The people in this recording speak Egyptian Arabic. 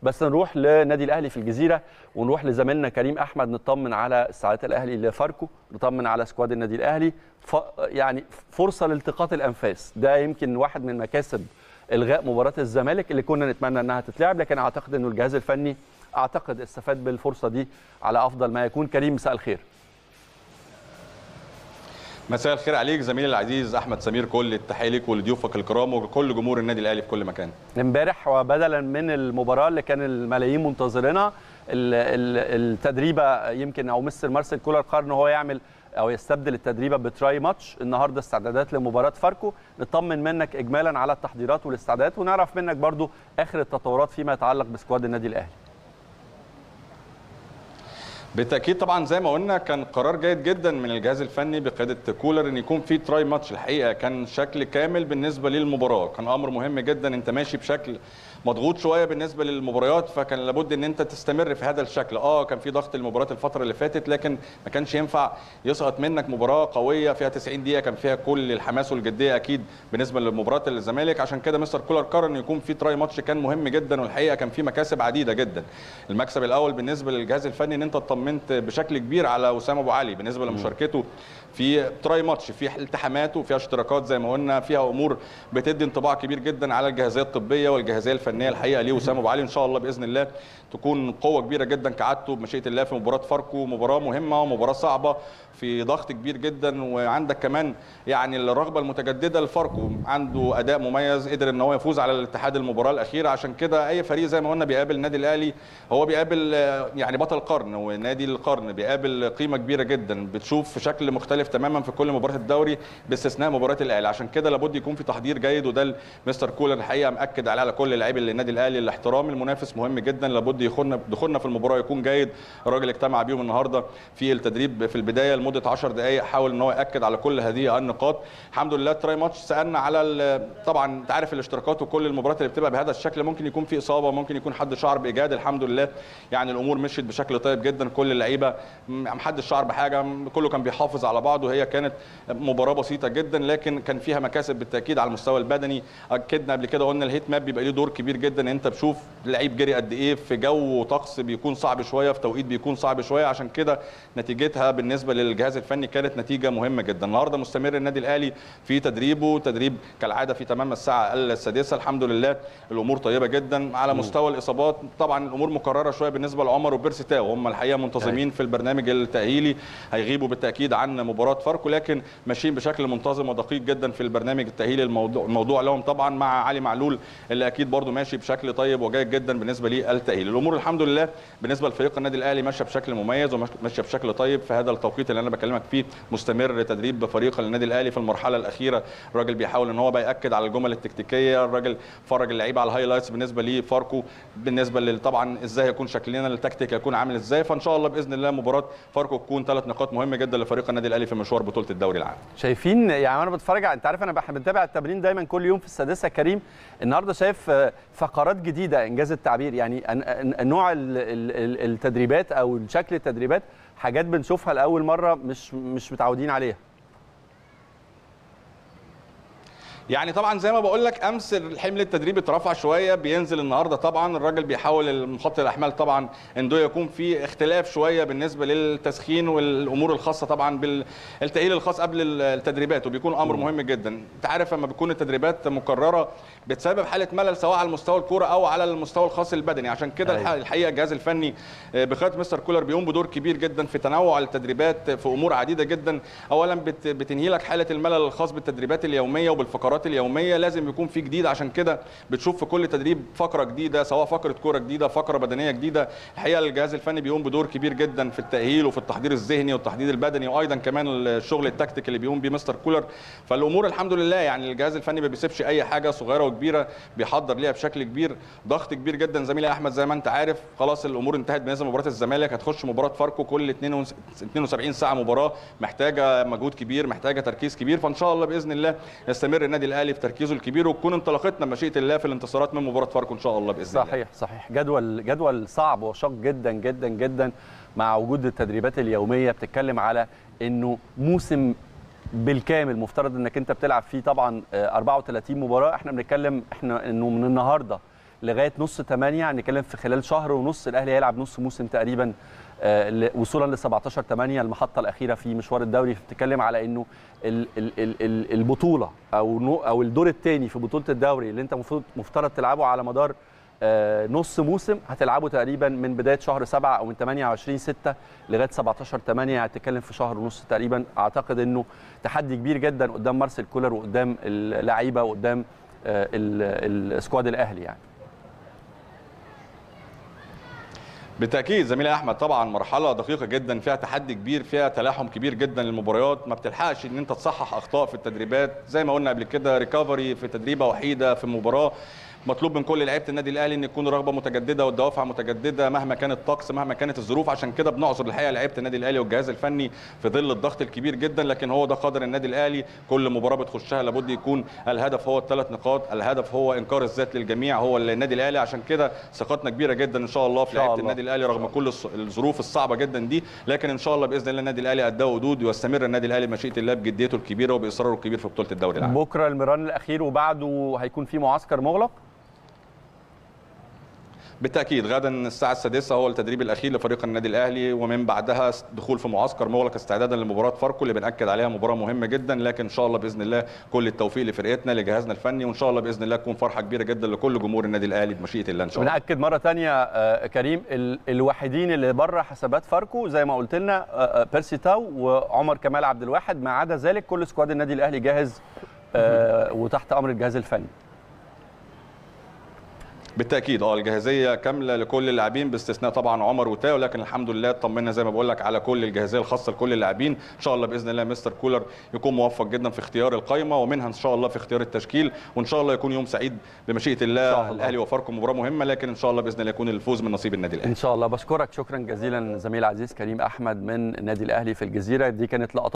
بس نروح لنادي الاهلي في الجزيره ونروح لزميلنا كريم احمد نطمن على استعدادات الاهلي لفاركو نطمن على سكواد النادي الاهلي ف... يعني فرصه لالتقاط الانفاس ده يمكن واحد من مكاسب الغاء مباراه الزمالك اللي كنا نتمنى انها تتلعب لكن اعتقد انه الجهاز الفني اعتقد استفاد بالفرصه دي على افضل ما يكون كريم مساء الخير مساء الخير عليك زميلي العزيز احمد سمير كل التحيه ليك ولضيوفك الكرام وكل جمهور النادي الاهلي في كل مكان امبارح وبدلا من المباراه اللي كان الملايين منتظرينها التدريبه يمكن او مستر مارسيل كولر قرر ان هو يعمل او يستبدل التدريبه بتراي ماتش النهارده استعدادات لمباراه فاركو نطمن منك اجمالا على التحضيرات والاستعدادات ونعرف منك برضو اخر التطورات فيما يتعلق بسكواد النادي الاهلي بالتاكيد طبعا زي ما قلنا كان قرار جيد جدا من الجهاز الفني بقياده كولر ان يكون في تراي ماتش الحقيقه كان شكل كامل بالنسبه للمباراه كان امر مهم جدا انت ماشي بشكل مضغوط شويه بالنسبه للمباريات فكان لابد ان انت تستمر في هذا الشكل اه كان في ضغط المباريات الفتره اللي فاتت لكن ما كانش ينفع يسقط منك مباراه قويه فيها 90 دقيقه كان فيها كل الحماس والجديه اكيد بالنسبه لمباراه الزمالك عشان كده مستر كولر قرر انه يكون في تراي ماتش كان مهم جدا والحقيقه كان في مكاسب عديده جدا المكسب الاول بالنسبه للجهاز الفني ان انت اطمنت بشكل كبير على اسامه ابو علي بالنسبه لمشاركته في تراي ماتش في التحامات وفيها اشتراكات زي ما قلنا فيها امور بتدي انطباع كبير جدا على الجاهزيه الطبيه والجاهزيه الفنيه الحقيقه ليه وسام ابو علي ان شاء الله باذن الله تكون قوه كبيره جدا كعادته بمشيئه الله في مباراه فاركو مباراه مهمه ومباراه صعبه في ضغط كبير جدا وعندك كمان يعني الرغبه المتجدده لفاركو عنده اداء مميز قدر ان هو يفوز على الاتحاد المباراه الاخيره عشان كده اي فريق زي ما قلنا بيقابل النادي الاهلي هو بيقابل يعني بطل القرن ونادي القرن بيقابل قيمه كبيره جدا بتشوف في شكل مختلف تماما في كل مباراه الدوري باستثناء مباراه الاهلي عشان كده لابد يكون في تحضير جيد وده مستر كولر الحقيقه مأكد عليه على كل لاعبي النادي الاهلي الاحترام المنافس مهم جدا لابد يخلنا دخولنا في المباراه يكون جيد الراجل اجتمع بيهم النهارده في التدريب في البدايه لمده 10 دقائق حاول ان هو ياكد على كل هذه النقاط الحمد لله تراي ماتش سالنا على طبعا انت عارف الاشتراكات وكل المباريات اللي بتبقى بهذا الشكل ممكن يكون في اصابه ممكن يكون حد شعر بايجاد الحمد لله يعني الامور مشيت بشكل طيب جدا كل اللعيبه محدش شعر بحاجه كله كان بيحافظ على بعضه هي كانت مباراه بسيطه جدا لكن كان فيها مكاسب بالتاكيد على المستوى البدني اكدنا قبل كده قلنا الهيت ماب بيبقى ليه دور كبير جدا انت بشوف لعيب جري قد ايه في جو وطقس بيكون صعب شويه في توقيت بيكون صعب شويه عشان كده نتيجتها بالنسبه للجهاز الفني كانت نتيجه مهمه جدا النهارده مستمر النادي الاهلي في تدريبه تدريب كالعاده في تمام الساعه السادسه الحمد لله الامور طيبه جدا على مستوى الاصابات طبعا الامور مكرره شويه بالنسبه لعمر وبيرسي تاو هم الحقيقه منتظمين في البرنامج التاهيلي هيغيبوا بالتاكيد عن مباراه فاركو لكن ماشيين بشكل منتظم ودقيق جدا في البرنامج التاهيلي الموضوع, الموضوع لهم طبعا مع علي معلول اللي اكيد برده ماشي بشكل طيب وجيد جدا بالنسبه للتاهيل الامور الحمد لله بالنسبه لفريق النادي الاهلي ماشيه بشكل مميز وماشيه بشكل طيب في هذا التوقيت اللي انا بكلمك فيه مستمر تدريب فريق النادي الاهلي في المرحله الاخيره الراجل بيحاول ان هو بياكد على الجمل التكتيكيه الراجل فرج اللعيبه على الهايلايتس بالنسبه لفاركو بالنسبه طبعا ازاي هيكون شكلنا التكتيك هيكون عامل ازاي فان شاء الله باذن الله مباراه فاركو تكون ثلاث نقاط مهمه جدا لفريق النادي الاهلي في مشوار بطوله الدوري العام شايفين يعني انا بتفرج انت عارف انا بتابع التمرين دايما كل يوم في السادسه كريم النهارده شايف فقرات جديده انجاز التعبير يعني نوع التدريبات او شكل التدريبات حاجات بنشوفها لاول مره مش مش متعودين عليها يعني طبعا زي ما بقول لك امس الحمل التدريبي اترفع شويه بينزل النهارده طبعا الراجل بيحاول مخطط الاحمال طبعا انه يكون في اختلاف شويه بالنسبه للتسخين والامور الخاصه طبعا بالتاهيل الخاص قبل التدريبات وبيكون امر مهم جدا انت عارف لما بتكون التدريبات مكرره بتسبب حاله ملل سواء على المستوى الكوره او على المستوى الخاص البدني عشان كده أيوة. الحقيقه الجهاز الفني بقياده مستر كولر بيقوم بدور كبير جدا في تنوع التدريبات في امور عديده جدا اولا بتنهي لك حاله الملل الخاص بالتدريبات اليوميه وبالفقرات الفقرات اليوميه لازم يكون في جديد عشان كده بتشوف في كل تدريب فقره جديده سواء فقره كوره جديده فقره بدنيه جديده الحقيقه الجهاز الفني بيقوم بدور كبير جدا في التاهيل وفي التحضير الذهني والتحضير البدني وايضا كمان الشغل التكتيك اللي بيقوم بيه مستر كولر فالامور الحمد لله يعني الجهاز الفني ما بيسيبش اي حاجه صغيره وكبيره بيحضر ليها بشكل كبير ضغط كبير جدا زميلي احمد زي ما انت عارف خلاص الامور انتهت بالنسبه لمباراه الزمالك هتخش مباراه فاركو كل 72 ساعه مباراه محتاجه مجهود كبير محتاجه تركيز كبير فان شاء الله باذن الله يستمر النادي الاهلي في تركيزه الكبير وتكون انطلاقتنا بمشيئه الله في الانتصارات من مباراه فاركو ان شاء الله باذن صحيح الله. صحيح جدول جدول صعب وشاق جدا جدا جدا مع وجود التدريبات اليوميه بتتكلم على انه موسم بالكامل مفترض انك انت بتلعب فيه طبعا 34 مباراه احنا بنتكلم احنا انه من النهارده لغايه نص 8 هنتكلم في خلال شهر ونص الاهلي هيلعب نص موسم تقريبا آه، ل- وصولا ل 17 8 المحطه الاخيره في مشوار الدوري بتتكلم على انه ال- ال- ال- ال- البطوله او نو- او الدور الثاني في بطوله الدوري اللي انت المفروض مفترض تلعبه على مدار آه، نص موسم هتلعبه تقريبا من بدايه شهر 7 او من 28 6 لغايه 17 8 هتتكلم في شهر ونص تقريبا اعتقد انه تحدي كبير جدا قدام مارسيل كولر وقدام اللعيبه وقدام آه، ال- السكواد الاهلي يعني بالتاكيد زميلي احمد طبعا مرحله دقيقه جدا فيها تحدي كبير فيها تلاحم كبير جدا للمباريات ما بتلحقش ان انت تصحح اخطاء في التدريبات زي ما قلنا قبل كده ريكفري في تدريبه وحيده في مباراه مطلوب من كل لعيبه النادي الاهلي ان يكون رغبه متجدده والدوافع متجدده مهما كان الطقس مهما كانت الظروف عشان كده بنعذر الحقيقه لعيبه النادي الاهلي والجهاز الفني في ظل الضغط الكبير جدا لكن هو ده قدر النادي الاهلي كل مباراه بتخشها لابد يكون الهدف هو الثلاث نقاط الهدف هو انكار الذات للجميع هو النادي الاهلي عشان كده ثقتنا كبيره جدا ان شاء الله في إن شاء لعيبه الله. النادي الاهلي رغم كل الص- الظروف الصعبه جدا دي لكن ان شاء الله باذن الله النادي الاهلي قدها ودود ويستمر النادي الاهلي بمشيئه الله بجديته الكبيره وباصراره الكبير في بطوله الدوري العام بكره المران الاخير وبعده هيكون في معسكر مغلق بالتاكيد غدا الساعه السادسه هو التدريب الاخير لفريق النادي الاهلي ومن بعدها دخول في معسكر مغلق استعدادا لمباراه فاركو اللي بناكد عليها مباراه مهمه جدا لكن ان شاء الله باذن الله كل التوفيق لفرقتنا لجهازنا الفني وان شاء الله باذن الله تكون فرحه كبيره جدا لكل جمهور النادي الاهلي بمشيئه الله ان شاء الله بنأكد مرة تانية آه، كريم ال- الوحيدين اللي بره حسابات فاركو زي ما قلت لنا آه، آه، بيرسي تاو وعمر كمال عبد الواحد ما عدا ذلك كل سكواد النادي الأهلي جاهز آه، وتحت أمر الجهاز الفني بالتاكيد اه الجاهزيه كامله لكل اللاعبين باستثناء طبعا عمر وتاو لكن الحمد لله اطمنا زي ما بقول لك على كل الجاهزيه الخاصه لكل اللاعبين ان شاء الله باذن الله مستر كولر يكون موفق جدا في اختيار القائمه ومنها ان شاء الله في اختيار التشكيل وان شاء الله يكون يوم سعيد بمشيئه إن الله, شاء الله. الاهلي وفاركو مباراه مهمه لكن ان شاء الله باذن الله يكون الفوز من نصيب النادي الاهلي إن شاء الله بشكرك شكرا جزيلا زميل عزيز كريم أحمد من النادي الأهلي في الجزيرة دي كانت لقطات